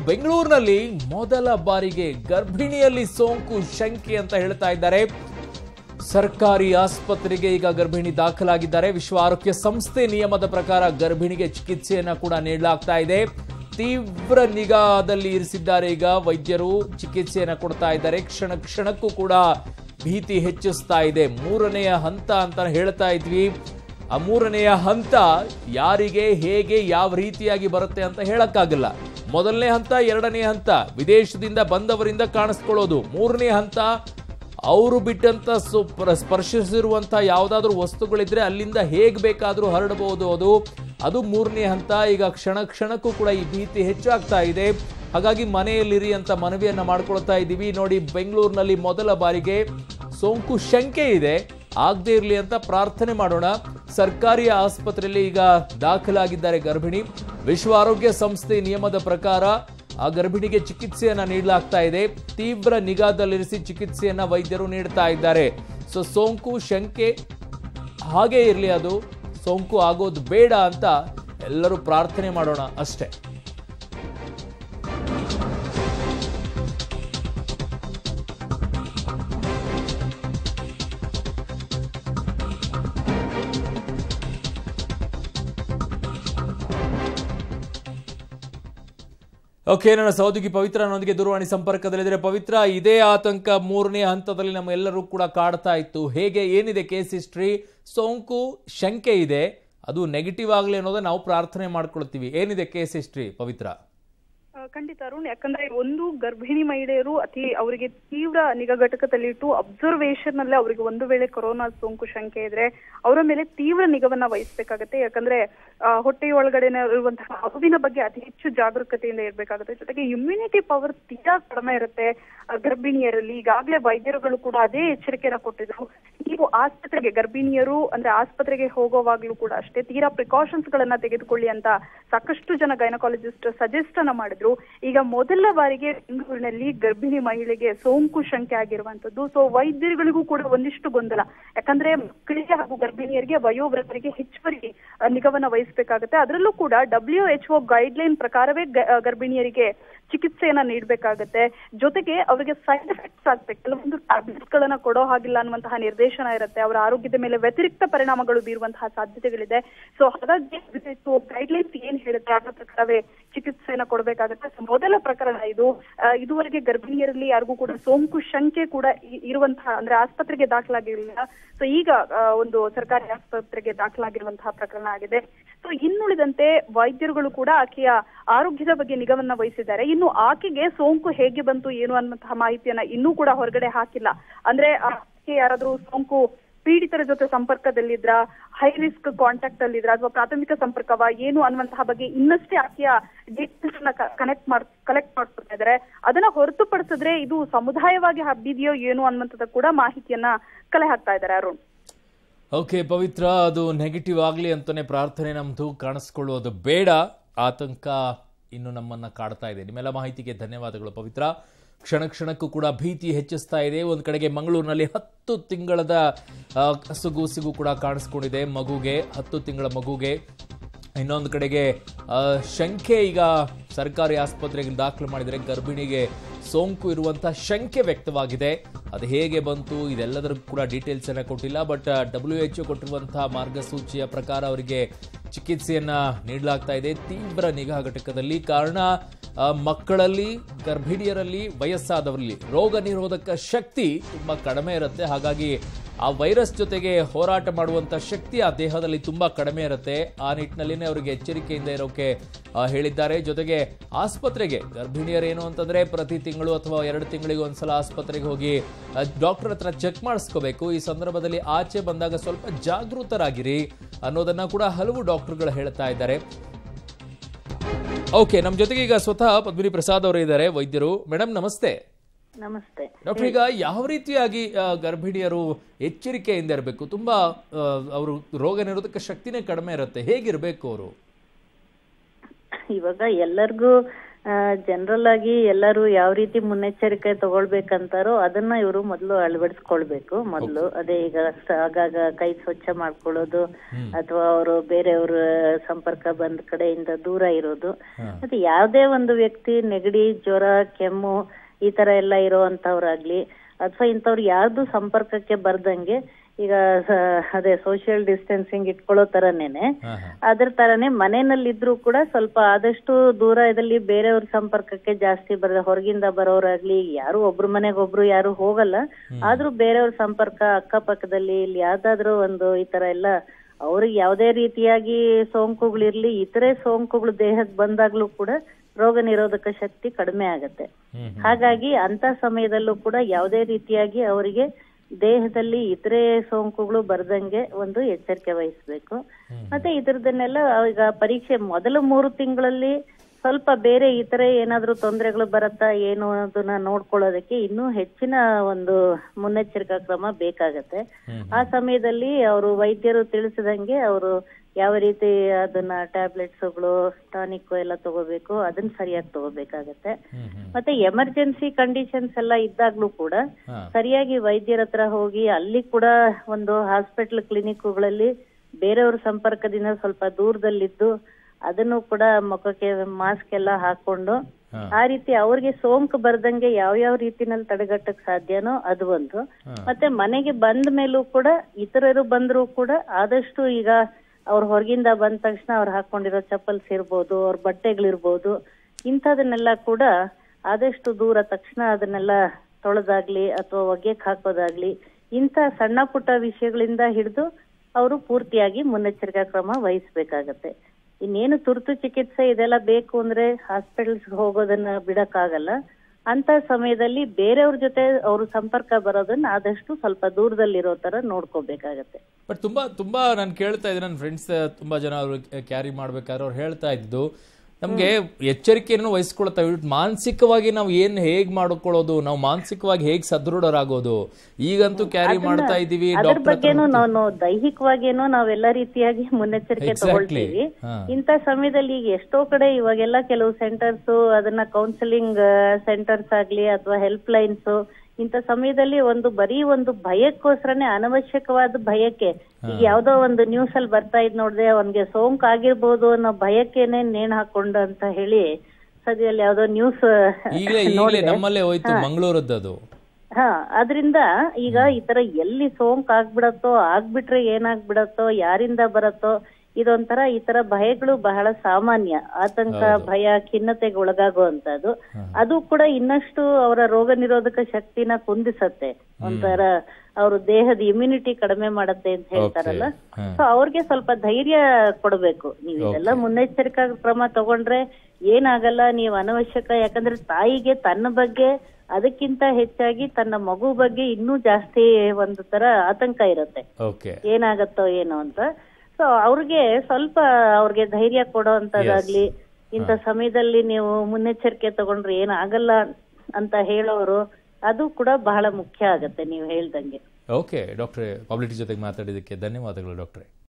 ಬೆಂಗಳೂರಿನಲ್ಲಿ ಮೊದಲ ಬಾರಿಗೆ ಗರ್ಭಿಣಿಯಲ್ಲಿ ಸೋಂಕು ಶಂಕೆ ಅಂತ ಹೇಳ್ತಾ ಇದ್ದಾರೆ ಸರ್ಕಾರಿ ಆಸ್ಪತ್ರೆಗೆ ಈಗ ಗರ್ಭಿಣಿ ದಾಖಲಾಗಿದ್ದಾರೆ ವಿಶ್ವ ಆರೋಗ್ಯ ಸಂಸ್ಥೆ ನಿಯಮದ ಪ್ರಕಾರ ಗರ್ಭಿಣಿಗೆ ಚಿಕಿತ್ಸೆಯನ್ನ ಕೂಡ ನೀಡಲಾಗ್ತಾ ಇದೆ ತೀವ್ರ ನಿಗಾದಲ್ಲಿ ಇರಿಸಿದ್ದಾರೆ ಈಗ ವೈದ್ಯರು ಚಿಕಿತ್ಸೆಯನ್ನ ಕೊಡ್ತಾ ಇದ್ದಾರೆ ಕ್ಷಣ ಕ್ಷಣಕ್ಕೂ ಕೂಡ ಭೀತಿ ಹೆಚ್ಚಿಸ್ತಾ ಇದೆ ಮೂರನೆಯ ಹಂತ ಅಂತ ಹೇಳ್ತಾ ಇದ್ವಿ ಆ ಮೂರನೆಯ ಹಂತ ಯಾರಿಗೆ ಹೇಗೆ ಯಾವ ರೀತಿಯಾಗಿ ಬರುತ್ತೆ ಅಂತ ಹೇಳಕ್ಕಾಗಲ್ಲ ಮೊದಲನೇ ಹಂತ ಎರಡನೇ ಹಂತ ವಿದೇಶದಿಂದ ಬಂದವರಿಂದ ಕಾಣಿಸ್ಕೊಳ್ಳೋದು ಮೂರನೇ ಹಂತ ಅವರು ಬಿಟ್ಟಂತ ಸು- ಪ್ರ- ಸ್ಪರ್ಶಿಸಿರುವಂತ ಯಾವುದಾದ್ರೂ ವಸ್ತುಗಳಿದ್ರೆ ಅಲ್ಲಿಂದ ಹೇಗ್ ಬೇಕಾದ್ರೂ ಹರಡಬಹುದು ಅದು ಅದು ಮೂರನೇ ಹಂತ ಈಗ ಕ್ಷಣ ಕ್ಷಣಕ್ಕೂ ಕೂಡ ಈ ಭೀತಿ ಹೆಚ್ಚಾಗ್ತಾ ಇದೆ ಹಾಗಾಗಿ ಮನೆಯಲ್ಲಿರಿ ಅಂತ ಮನವಿಯನ್ನ ಮಾಡ್ಕೊಳ್ತಾ ಇದ್ದೀವಿ ನೋಡಿ ಬೆಂಗಳೂರಿನಲ್ಲಿ ಮೊದಲ ಬಾರಿಗೆ ಸೋಂಕು ಶಂಕೆ ಇದೆ ಆಗದೇ ಇರಲಿ ಅಂತ ಪ್ರಾರ್ಥನೆ ಮಾಡೋಣ ಸರ್ಕಾರಿ ಆಸ್ಪತ್ರೆಯಲ್ಲಿ ಈಗ ದಾಖಲಾಗಿದ್ದಾರೆ ಗರ್ಭಿಣಿ ವಿಶ್ವ ಆರೋಗ್ಯ ಸಂಸ್ಥೆ ನಿಯಮದ ಪ್ರಕಾರ ಆ ಗರ್ಭಿಣಿಗೆ ಚಿಕಿತ್ಸೆಯನ್ನ ನೀಡಲಾಗ್ತಾ ಇದೆ ತೀವ್ರ ನಿಗಾದಲ್ಲಿರಿಸಿ ಚಿಕಿತ್ಸೆಯನ್ನ ವೈದ್ಯರು ನೀಡ್ತಾ ಇದ್ದಾರೆ ಸೊ ಸೋಂಕು ಶಂಕೆ ಹಾಗೆ ಇರಲಿ ಅದು ಸೋಂಕು ಆಗೋದು ಬೇಡ ಅಂತ ಎಲ್ಲರೂ ಪ್ರಾರ್ಥನೆ ಮಾಡೋಣ ಅಷ್ಟೇ ಓಕೆ ನನ್ನ ಸಹೋದರಿ ಪವಿತ್ರ ನೊಂದಿಗೆ ದೂರವಾಣಿ ಸಂಪರ್ಕದಲ್ಲಿದ್ದಾರೆ ಪವಿತ್ರ ಇದೇ ಆತಂಕ ಮೂರನೇ ಹಂತದಲ್ಲಿ ನಮ್ಮ ಎಲ್ಲರೂ ಕೂಡ ಕಾಡ್ತಾ ಇತ್ತು ಹೇಗೆ ಏನಿದೆ ಕೇಸ್ ಹಿಸ್ಟ್ರಿ ಸೋಂಕು ಶಂಕೆ ಇದೆ ಅದು ನೆಗೆಟಿವ್ ಆಗಲಿ ಅನ್ನೋದನ್ನ ನಾವು ಪ್ರಾರ್ಥನೆ ಮಾಡ್ಕೊಳ್ತೀವಿ ಏನಿದೆ ಕೇಸ್ ಹಿಸ್ಟ್ರಿ ಪವಿತ್ರ ಆ, ಖಂಡಿತ ಅರುಣ್ ಯಾಕಂದ್ರೆ ಒಂದು ಗರ್ಭಿಣಿ ಮಹಿಳೆಯರು ಅತಿ ಅವರಿಗೆ ತೀವ್ರ ನಿಗಾ ಘಟಕದಲ್ಲಿಟ್ಟು ಅಬ್ಸರ್ವೇಷನ್ ನಲ್ಲೇ ಅವರಿಗೆ ಒಂದು ವೇಳೆ ಕೊರೋನಾ ಸೋಂಕು ಶಂಕೆ ಇದ್ರೆ ಅವರ ಮೇಲೆ ತೀವ್ರ ನಿಗವನ್ನ ವಹಿಸಬೇಕಾಗತ್ತೆ ಯಾಕಂದ್ರೆ ಆ, ಹೊಟ್ಟೆಯೊಳಗಡೆ ಇರುವಂತಹ ಮಗುವಿನ ಬಗ್ಗೆ ಅತಿ ಹೆಚ್ಚು ಜಾಗರೂಕತೆಯಿಂದ ಇರಬೇಕಾಗುತ್ತೆ ಜೊತೆಗೆ ಇಮ್ಯುನಿಟಿ ಪವರ್ ತೀರಾ ಕಡಿಮೆ ಇರುತ್ತೆ ಆ, ಗರ್ಭಿಣಿಯರಲ್ಲಿ ಈಗಾಗಲೇ ವೈದ್ಯರುಗಳು ಕೂಡ ಅದೇ ಎಚ್ಚರಿಕೆನ ಕೊಟ್ಟಿದ್ರು ನೀವು ಆಸ್ಪತ್ರೆಗೆ ಗರ್ಭಿಣಿಯರು ಅಂದ್ರೆ ಆಸ್ಪತ್ರೆಗೆ ಹೋಗೋವಾಗ್ಲೂ ಕೂಡ ಅಷ್ಟೇ ತೀರಾ ಪ್ರಿಕಾಷನ್ಸ್ ಗಳನ್ನ ತೆಗೆದುಕೊಳ್ಳಿ ಅಂತ ಸಾಕಷ್ಟು ಜನ ಗೈನಕಾಲಜಿಸ್ಟ್ ಸಜೆಸ್ಟ್ ಅನ್ನ ಮಾಡಿದ್ರು ಈಗ ಮೊದಲ ಬಾರಿಗೆ ಬೆಂಗಳೂರಿನಲ್ಲಿ ಗರ್ಭಿಣಿ ಮಹಿಳೆಗೆ ಸೋಂಕು ಶಂಕೆ ಆಗಿರುವಂತದ್ದು ಸೊ ವೈದ್ಯರುಗಳಿಗೂ ಕೂಡ ಒಂದಿಷ್ಟು ಗೊಂದಲ ಯಾಕಂದ್ರೆ ಮಕ್ಕಳಿಗೆ ಹಾಗೂ ಗರ್ಭಿಣಿಯರಿಗೆ ವಯೋವೃದ್ಧರಿಗೆ ಹೆಚ್ಚುವರಿ ಆ, ನಿಗವನ್ನ ವಹಿಸಬೇಕಾಗುತ್ತೆ ಅದರಲ್ಲೂ ಕೂಡ W H O guideline ಪ್ರಕಾರವೇ ಗ- ಆ, ಗರ್ಭಿಣಿಯರಿಗೆ ಚಿಕಿತ್ಸೆಯನ್ನ ನೀಡಬೇಕಾಗುತ್ತೆ ಜೊತೆಗೆ ಅವರಿಗೆ ಸೈಡ್ ಎಫೆಕ್ಟ್ಸ್ ಆಗ್ಬೇಕು ಕೆಲವೊಂದು ಟ್ಯಾಬ್ಲೆಟ್ಸ್ ಗಳನ್ನ ಕೊಡೋ ಹಾಗಿಲ್ಲ ಅನ್ನುವಂತಹ ನಿರ್ದೇಶನ ಇರುತ್ತೆ ಅವರ ಆರೋಗ್ಯದ ಮೇಲೆ ವ್ಯತಿರಿಕ್ತ ಪರಿಣಾಮಗಳು ಬೀರುವಂತಹ ಸಾಧ್ಯತೆಗಳಿದೆ ಸೊ ಹಾಗಾಗಿ ಗೈಡ್ ಲೈನ್ಸ್ ಏನ್ ಹೇಳುತ್ತೆ ಅದರ ಪ್ರಕಾರವೇ ಚಿಕಿತ್ಸೆಯನ್ನ ಕೊಡಬೇಕಾಗುತ್ತೆ So, ಮೊದಲ ಪ್ರಕರಣ ಇದು ಆ, ಇದುವರೆಗೆ ಗರ್ಭಿಣಿಯರಲ್ಲಿ ಯಾರಿಗೂ ಕೂಡ ಸೋಂಕು ಶಂಕೆ ಕೂಡ ಇ- ಇರುವಂತಹ ಅಂದ್ರೆ ಆಸ್ಪತ್ರೆಗೆ ದಾಖಲಾಗಿರಲಿಲ್ಲ ಸೊ ಈಗ ಆ, ಒಂದು ಸರ್ಕಾರಿ ಆಸ್ಪತ್ರೆಗೆ ದಾಖಲಾಗಿರುವಂತಹ ಪ್ರಕರಣ ಆಗಿದೆ ಸೊ ಇನ್ನುಳಿದಂತೆ ವೈದ್ಯರುಗಳು ಕೂಡ ಆಕೆಯ ಆರೋಗ್ಯದ ಬಗ್ಗೆ ನಿಗವನ್ನ ವಹಿಸಿದ್ದಾರೆ ಇನ್ನು ಆಕೆಗೆ ಸೋಂಕು ಹೇಗೆ ಬಂತು ಏನು ಅನ್ನುವಂತಹ ಮಾಹಿತಿಯನ್ನ ಇನ್ನೂ ಕೂಡ ಹೊರಗಡೆ ಹಾಕಿಲ್ಲ ಅಂದ್ರೆ ಆಕೆ ಯಾರಾದ್ರೂ ಸೋಂಕು ಪೀಡಿತರ ಜೊತೆ ಸಂಪರ್ಕದಲ್ಲಿದ್ರ ಹೈ ರಿಸ್ಕ್ ಕಾಂಟ್ಯಾಕ್ಟ್ ಅಲ್ಲಿದ್ರ ಅಥವಾ ಪ್ರಾಥಮಿಕ ಸಂಪರ್ಕವ ಏನು ಅನ್ನುವಂತಹ ಬಗ್ಗೆ ಇನ್ನಷ್ಟೇ ಆಕೆಯ ಡೀಟೇಲ್ಸ್ ನ ಕನೆಕ್ಟ್ ಮಾಡ್ ಕಲೆಕ್ಟ್ ಮಾಡ್ಕೊತಾ ಇದ್ದಾರೆ ಅದನ್ನ ಹೊರತುಪಡಿಸಿದ್ರೆ ಇದು ಸಮುದಾಯವಾಗಿ ಹಬ್ಬಿದೆಯೋ ಏನು ಅನ್ನುವಂಥದ್ದು ಕೂಡ ಮಾಹಿತಿಯನ್ನ ಕಲೆ ಹಾಕ್ತಾ ಇದ್ದಾರೆ ಅರುಣ್ ಓಕೆ ಪವಿತ್ರ ಅದು ನೆಗೆಟಿವ್ ಆಗಲಿ ಅಂತಾನೆ ಪ್ರಾರ್ಥನೆ ನಮ್ದು ಕಾಣಿಸ್ಕೊಳ್ಳೋದು ಬೇಡ ಆತಂಕ ಇನ್ನು ನಮ್ಮನ್ನ ಕಾಡ್ತಾ ಇದೆ ನಿಮ್ಮೆಲ್ಲ ಮಾಹಿತಿಗೆ ಧನ್ಯವಾದಗಳು ಪವಿತ್ರ ಕ್ಷಣ ಕ್ಷಣಕ್ಕೂ ಕೂಡ ಭೀತಿ ಹೆಚ್ಚಿಸ್ತಾ ಇದೆ ಒಂದು ಕಡೆಗೆ ಮಂಗಳೂರಿನಲ್ಲಿ ಹತ್ತು ತಿಂಗಳದ ಆ, ಕಸುಗೂಸಿಗೂ ಕೂಡ ಕಾಣಿಸ್ಕೊಂಡಿದೆ ಮಗುಗೆ ಹತ್ತು ತಿಂಗಳ ಮಗುಗೆ ಇನ್ನೊಂದು ಕಡೆಗೆ ಆ, ಶಂಕೆ ಈಗ ಸರ್ಕಾರಿ ಆಸ್ಪತ್ರೆಗೆ ದಾಖಲು ಮಾಡಿದರೆ ಗರ್ಭಿಣಿಗೆ ಸೋಂಕು ಇರುವಂತ ಶಂಕೆ ವ್ಯಕ್ತವಾಗಿದೆ ಅದು ಹೇಗೆ ಬಂತು ಇದೆಲ್ಲದರ ಕೂಡ ಡೀಟೇಲ್ಸ್ ಅನ್ನ ಕೊಟ್ಟಿಲ್ಲ ಬಟ್ ಡಬ್ಲ್ಯೂ ಎಚ್ ಕೊಟ್ಟಿರುವಂತಹ ಮಾರ್ಗಸೂಚಿಯ ಪ್ರಕಾರ ಅವರಿಗೆ ಚಿಕಿತ್ಸೆಯನ್ನ ನೀಡಲಾಗ್ತಾ ಇದೆ ತೀವ್ರ ನಿಗಾ ಘಟಕದಲ್ಲಿ ಕಾರಣ ಆ, ಮಕ್ಕಳಲ್ಲಿ ಗರ್ಭಿಣಿಯರಲ್ಲಿ ವಯಸ್ಸಾದವರಲ್ಲಿ ರೋಗ ನಿರೋಧಕ ಶಕ್ತಿ ತುಂಬಾ ಕಡಿಮೆ ಇರುತ್ತೆ ಹಾಗಾಗಿ ಆ ವೈರಸ್ ಜೊತೆಗೆ ಹೋರಾಟ ಮಾಡುವಂತ ಶಕ್ತಿ ಆ ದೇಹದಲ್ಲಿ ತುಂಬಾ ಕಡಿಮೆ ಇರುತ್ತೆ ಆ ನಿಟ್ಟಿನಲ್ಲಿನೇ ಅವರಿಗೆ ಎಚ್ಚರಿಕೆಯಿಂದ ಇರೋಕೆ ಆ, ಹೇಳಿದ್ದಾರೆ ಜೊತೆಗೆ ಆಸ್ಪತ್ರೆಗೆ ಗರ್ಭಿಣಿಯರೇನು ಅಂತಂದ್ರೆ ಪ್ರತಿ ತಿಂಗಳು ಅಥವಾ ಎರಡು ತಿಂಗಳಿಗೆ ಒಂದ್ಸಲ ಆಸ್ಪತ್ರೆಗೆ ಹೋಗಿ ಡಾಕ್ಟರ್ ಹತ್ರ ಚೆಕ್ ಮಾಡಿಸ್ಕೋಬೇಕು ಈ ಸಂದರ್ಭದಲ್ಲಿ ಆಚೆ ಬಂದಾಗ ಸ್ವಲ್ಪ ಜಾಗೃತರಾಗಿರಿ ಅನ್ನೋದನ್ನ ಕೂಡ ಹಲವು ಡಾಕ್ಟರ್ಗಳು ಹೇಳ್ತಾ ಇದ್ದಾರೆ ಓಕೆ ನಮ್ಮ ಜೊತೆಗೆ ಈಗ ಸ್ವತಃ ಪದ್ಮಿನಿ ಪ್ರಸಾದ್ ಅವರು ಇದ್ದಾರೆ ವೈದ್ಯರು ಮೇಡಮ್ ನಮಸ್ತೆ ನಮಸ್ತೆ ಡಾಕ್ಟರ್ ಈಗ ಯಾವ ರೀತಿಯಾಗಿ ಆ, ಗರ್ಭಿಣಿಯರು ಎಚ್ಚರಿಕೆಯಿಂದ ಇರಬೇಕು ತುಂಬಾ ಆ, ಅವರು ರೋಗ ನಿರೋಧಕ ಶಕ್ತಿನೇ ಕಡಿಮೆ ಇರುತ್ತೆ ಹೇಗಿರ್ಬೇಕು ಅವರು ಇವಾಗ ಎಲ್ಲರಿಗೂ ಜನರಲ್ ಆಗಿ ಎಲ್ಲರೂ ಯಾವ ರೀತಿ ಮುನ್ನೆಚ್ಚರಿಕೆ ತಗೊಳ್ಬೇಕಂತಾರೋ ಅದನ್ನ ಇವರು ಮೊದಲು ಅಳವಡಿಸ್ಕೊಳ್ಬೇಕು ಮೊದಲು ಅದೇ ಈಗ ಸ- ಆಗಾಗ ಕೈ ಸ್ವಚ್ಛ ಮಾಡ್ಕೊಳ್ಳೋದು ಅಥವಾ ಅವರು ಬೇರೆಯವ್ರ ಸಂಪರ್ಕ ಬಂದ ಕಡೆಯಿಂದ ದೂರ ಇರೋದು ಮತ್ತೆ ಯಾವುದೇ ಒಂದು ವ್ಯಕ್ತಿ ನೆಗಡಿ ಜ್ವರ ಕೆಮ್ಮು ಈ ತರ ಎಲ್ಲ ಇರೋವಂಥವ್ರಾಗ್ಲಿ ಅಥವಾ ಇಂಥವ್ರು ಯಾರ್ದು ಸಂಪರ್ಕಕ್ಕೆ ಬರ್ದಂಗೆ ಈಗ ಸ- ಅದೇ ಸೋಷಿಯಲ್ ಡಿಸ್ಟೆನ್ಸಿಂಗ್ ಇಟ್ಕೊಳ್ಳೋ ತರನೇನೆ ಹಾ ಹಾ ಅದ್ರ ತರನೇ ಮನೆಯಲ್ಲಿದ್ರು ಕೂಡ ಸ್ವಲ್ಪ ಆದಷ್ಟು ದೂರದಲ್ಲಿ ಬೇರೆಯವ್ರ ಸಂಪರ್ಕಕ್ಕೆ ಜಾಸ್ತಿ ಬರ ಹೊರಗಿಂದ ಬರೋರಾಗ್ಲಿ ಯಾರು ಒಬ್ರು ಮನೆಗೆ ಒಬ್ರು ಯಾರು ಹೋಗಲ್ಲ ಆದ್ರೂ ಬೇರೆಯವ್ರ ಸಂಪರ್ಕ ಅಕ್ಕಪಕ್ಕದಲ್ಲಿ ಇಲ್ಲಿ ಯಾವ್ದಾದ್ರು ಒಂದು ಈ ತರ ಎಲ್ಲ ಅವ್ರಿಗೆ ಯಾವುದೇ ರೀತಿಯಾಗಿ ಸೋಂಕುಗಳಿರ್ಲಿ ಇತರೆ ಸೋಂಕುಗಳು ದೇಹಕ್ಕೆ ಬಂದಾಗ್ಲೂ ಕೂಡ ರೋಗ ನಿರೋಧಕ ಶಕ್ತಿ ಕಡಿಮೆ ಆಗತ್ತೆ ಹ್ಮ್ ಹಾಗಾಗಿ ಅಂತ ಸಮಯದಲ್ಲೂ ಕೂಡ ಯಾವುದೇ ರೀತಿಯಾಗಿ ಅವರಿಗೆ ದೇಹದಲ್ಲಿ ಇತರೆ ಸೋಂಕುಗಳು ಬರ್ದಂಗೆ ಒಂದು ಎಚ್ಚರಿಕೆ ವಹಿಸ್ಬೇಕು ಮತ್ತೆ ಇದ್ರದನ್ನೆಲ್ಲ ಈಗ ಪರೀಕ್ಷೆ ಮೊದಲ ಮೂರು ತಿಂಗಳಲ್ಲಿ ಸ್ವಲ್ಪ ಬೇರೆ ಇತರೆ ಏನಾದ್ರೂ ತೊಂದರೆಗಳು ಬರತ್ತಾ ಏನು ಅನ್ನೋದನ್ನ ನೋಡ್ಕೊಳ್ಳೋದಕ್ಕೆ ಇನ್ನೂ ಹೆಚ್ಚಿನ ಒಂದು ಮುನ್ನೆಚ್ಚರಿಕಾ ಕ್ರಮ ಬೇಕಾಗತ್ತೆ ಆ ಸಮಯದಲ್ಲಿ ಅವರು ವೈದ್ಯರು ತಿಳಿಸಿದಂಗೆ ಅವರು ಯಾವ ರೀತಿ ಅದನ್ನ ಟ್ಯಾಬ್ಲೆಟ್ಸ್ಗಳು ಟಾನಿಕ್ ಎಲ್ಲ ತಗೋಬೇಕು ಅದನ್ನ ಸರಿಯಾಗಿ ತಗೋಬೇಕಾಗತ್ತೆ ಹ್ಮ್ ಹ್ಮ್ ಮತ್ತೆ ಎಮರ್ಜೆನ್ಸಿ ಕಂಡೀಷನ್ಸ್ ಎಲ್ಲ ಇದ್ದಾಗ್ಲೂ ಕೂಡ ಹಾ ಸರಿಯಾಗಿ ವೈದ್ಯರ ಹತ್ರ ಹೋಗಿ ಅಲ್ಲಿ ಕೂಡ ಒಂದು ಹಾಸ್ಪಿಟಲ್ ಕ್ಲಿನಿಕ್ಗಳಲ್ಲಿ ಬೇರೆಯವ್ರ ಸಂಪರ್ಕದಿಂದ ಸ್ವಲ್ಪ ದೂರದಲ್ಲಿದ್ದು ಅದನ್ನು ಕೂಡ ಮುಖಕ್ಕೆ ಮಾಸ್ಕ್ ಎಲ್ಲ ಹಾಕೊಂಡು ಹಾ. ಆ ರೀತಿ ಅವ್ರಿಗೆ ಸೋಂಕು ಬರ್ದಂಗೆ ಯಾವ ಯಾವ ರೀತಿನಲ್ಲಿ ತಡೆಗಟ್ಟಕ್ ಸಾಧ್ಯನೋ ಅದು ಒಂದು ಮತ್ತೆ ಮನೆಗೆ ಬಂದ ಮೇಲೂ ಕೂಡ ಇತರರು ಬಂದ್ರು ಕೂಡ ಆದಷ್ಟು ಈಗ ಅವ್ರ ಹೊರಗಿಂದ ಬಂದ ತಕ್ಷಣ ಅವ್ರು ಹಾಕೊಂಡಿರೋ ಚಪ್ಪಲ್ಸ್ ಇರ್ಬೋದು ಅವ್ರ ಬಟ್ಟೆಗಳಿರ್ಬೋದು ಇಂಥದನ್ನೆಲ್ಲ ಕೂಡ ಆದಷ್ಟು ದೂರ ತಕ್ಷಣ ಅದನ್ನೆಲ್ಲ ತೊಳೆದಾಗ್ಲಿ ಅಥವಾ ಒಗೆಕ್ ಹಾಕೋದಾಗ್ಲಿ ಇಂಥ ಸಣ್ಣ ಪುಟ್ಟ ವಿಷಯಗಳಿಂದ ಹಿಡಿದು ಅವರು ಪೂರ್ತಿಯಾಗಿ ಮುನ್ನೆಚ್ಚರಿಕಾ ಕ್ರಮ ವಹಿಸ್ಬೇಕಾಗತ್ತೆ ಇನ್ನೇನು ತುರ್ತು ಚಿಕಿತ್ಸೆ ಇದೆಲ್ಲ ಬೇಕು ಅಂದ್ರೆ ಹಾಸ್ಪಿಟಲ್ಸ್ ಹೋಗೋದನ್ನ ಬಿಡಕ್ಕಾಗಲ್ಲ ಅಂತ ಸಮಯದಲ್ಲಿ ಬೇರೆಯವ್ರ ಜೊತೆ ಅವರು ಸಂಪರ್ಕ ಬರೋದನ್ನ ಆದಷ್ಟು ಸ್ವಲ್ಪ ದೂರದಲ್ಲಿರೋ ತರ ನೋಡ್ಕೋಬೇಕಾಗತ್ತೆ ಬಟ್ ತುಂಬಾ ತುಂಬಾ ನಾನು ಕೇಳ್ತಾ ಇದ್ದೆ ನನ್ನ ಫ್ರೆಂಡ್ಸ್ ತುಂಬಾ ಜನ ಅವರು ಕ್ಯಾರಿ ಮಾಡ್ಬೇಕಾದ್ರೆ ಅವ್ರು ಹೇಳ್ತಾ ಇದ್ದು ನಮ್ಗೆ ಎಚ್ಚರಿಕೆಯನ್ನು ವಹಿಸ್ಕೊಳ್ತಾ ಇದ್ದು ಮಾನಸಿಕವಾಗಿ ನಾವು ಏನ್ ಹೇಗ್ ಮಾಡ್ಕೊಳ್ಳೋದು ನಾವು ಮಾನಸಿಕವಾಗಿ ಹೇಗ್ ಸದೃಢರಾಗೋದು ಈಗಂತೂ ಕ್ಯಾರಿ ಮಾಡ್ತಾ ಇದೀವಿ ಅದ್ರ ಡಾಕ್ಟರ್ ಬಗ್ಗೆನೂ ನಾವು ದೈಹಿಕವಾಗೇನೋ ನಾವೆಲ್ಲ ರೀತಿಯಾಗಿ ಮುನ್ನೆಚ್ಚರಿಕೆ Exactly. ತಗೊಳ್ತೀವಿ ಹಾ. ಇಂಥ ಸಮಯದಲ್ಲಿ ಈಗ ಎಷ್ಟೋ ಕಡೆ ಇವಾಗೆಲ್ಲ ಕೆಲವು ಸೆಂಟರ್ಸ್ ಅದನ್ನ ಕೌನ್ಸಿಲಿಂಗ್ ಸೆಂಟರ್ಸ್ ಆಗ್ಲಿ ಅಥವಾ ಹೆಲ್ಪ್ ಲೈನ್ಸ್ ಇಂಥ ಸಮಯದಲ್ಲಿ ಒಂದು ಬರೀ ಒಂದು ಭಯಕ್ಕೋಸ್ಕರನೇ ಅನವಶ್ಯಕವಾದ ಭಯಕ್ಕೆ ಈಗ ಯಾವ್ದೋ ಒಂದು ನ್ಯೂಸ್ ಅಲ್ಲಿ ಬರ್ತಾ ಇದ್ ನೋಡ್ದೆ ಅವನ್ಗೆ ಸೋಂಕು ಆಗಿರ್ಬೋದು ಅನ್ನೋ ಭಯಕ್ಕೇನೆ ನೇಣ್ ಹಾಕೊಂಡು ಅಂತ ಹೇಳಿ ಸದ್ಯದಲ್ಲಿ ಯಾವ್ದೋ ನ್ಯೂಸ್ ಈಗಲೇ ಈಗಲೇ ನಮ್ಮಲ್ಲೇ ಹೋಯ್ತು ಮಂಗಳೂರದ್ದು ಹಾ ಅದ್ರಿಂದ ಈಗ ಈ ತರ ಎಲ್ಲಿ ಸೋಂಕ್ ಆಗ್ಬಿಡತ್ತೋ ಆಗ್ಬಿಟ್ರೆ ಏನಾಗ್ಬಿಡತ್ತೋ ಯಾರಿಂದ ಬರತ್ತೋ ಇದೊಂಥರ ಈ ತರ ಭಯಗಳು ಬಹಳ ಸಾಮಾನ್ಯ ಆತಂಕ ಭಯ ಖಿನ್ನತೆಗೆ ಒಳಗಾಗುವಂತದ್ದು ಅದು ಕೂಡ ಇನ್ನಷ್ಟು ಅವರ ರೋಗ ನಿರೋಧಕ ಶಕ್ತಿನ ಕುಂದಿಸತ್ತೆ ಒಂಥರ ಅವ್ರ ದೇಹದ ಇಮ್ಯುನಿಟಿ ಕಡಿಮೆ ಮಾಡತ್ತೆ ಅಂತ ಹೇಳ್ತಾರಲ್ಲ ಹಾ. ಸೊ ಅವ್ರಿಗೆ ಸ್ವಲ್ಪ ಧೈರ್ಯ ಕೊಡ್ಬೇಕು ನೀವು ಇದೆಲ್ಲ ಮುನ್ನೆಚ್ಚರಿಕಾ ಕ್ರಮ ತಗೊಂಡ್ರೆ ಏನಾಗಲ್ಲ ನೀವು ಅನವಶ್ಯಕ ಯಾಕಂದ್ರೆ ತಾಯಿಗೆ ತನ್ನ ಬಗ್ಗೆ ಅದಕ್ಕಿಂತ ಹೆಚ್ಚಾಗಿ ತನ್ನ ಮಗು ಬಗ್ಗೆ ಇನ್ನೂ ಜಾಸ್ತಿ ಒಂದು ತರ ಆತಂಕ ಇರುತ್ತೆ ಓಕೆ ಏನಾಗತ್ತೋ ಏನೋ ಅಂತ ಸೊ ಅವ್ರಿಗೆ ಸ್ವಲ್ಪ ಅವ್ರಿಗೆ ಧೈರ್ಯ ಕೊಡೋ ಅಂತದಾಗ್ಲಿ ಇಂಥ ಸಮಯದಲ್ಲಿ ನೀವು ಮುನ್ನೆಚ್ಚರಿಕೆ ತಗೊಂಡ್ರೆ ಏನಾಗಲ್ಲ ಅಂತ ಹೇಳೋರು ಅದು ಕೂಡ ಬಹಳ ಮುಖ್ಯ ಆಗತ್ತೆ ನೀವು ಹೇಳ್ದಂಗೆ ಓಕೆ ಡಾಕ್ಟ್ರೆ ಪಬ್ಲಿಟಿ ಜೊತೆಗೆ ಮಾತಾಡಿದ್ದಕ್ಕೆ ಧನ್ಯವಾದಗಳು ಡಾಕ್ಟ್ರೆ